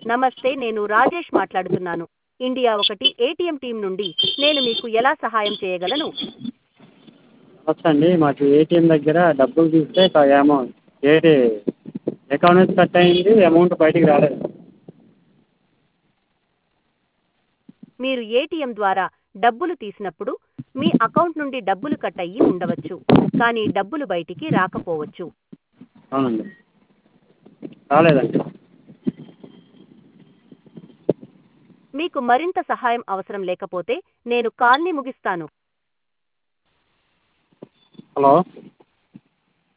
నమస్తే నేను రాజేష్ మాట్లాడుతున్నాను ఇండియా ఒకటి ఏటీఎం టీం నుండి నేను మీకు ఎలా సహాయం చేయగలను నమస్తే అండి మాకు ఏటీఎం దగ్గర డబ్బులు తీస్తే అమౌంట్ ఏంటి అకౌంట్ నుంచి కట్ అయింది అమౌంట్ బయటికి రాలేదు మీరు ఏటీఎం ద్వారా డబ్బులు తీసినప్పుడు మీ అకౌంట్ నుండి డబ్బులు కట్ అయ్యి ఉండవచ్చు కానీ డబ్బులు బయటికి రాకపోవచ్చు అవునండి రాలేదండి మీకు మరింత సహాయం అవసరం లేకపోతే నేను కాల్ని ముగిస్తాను హలో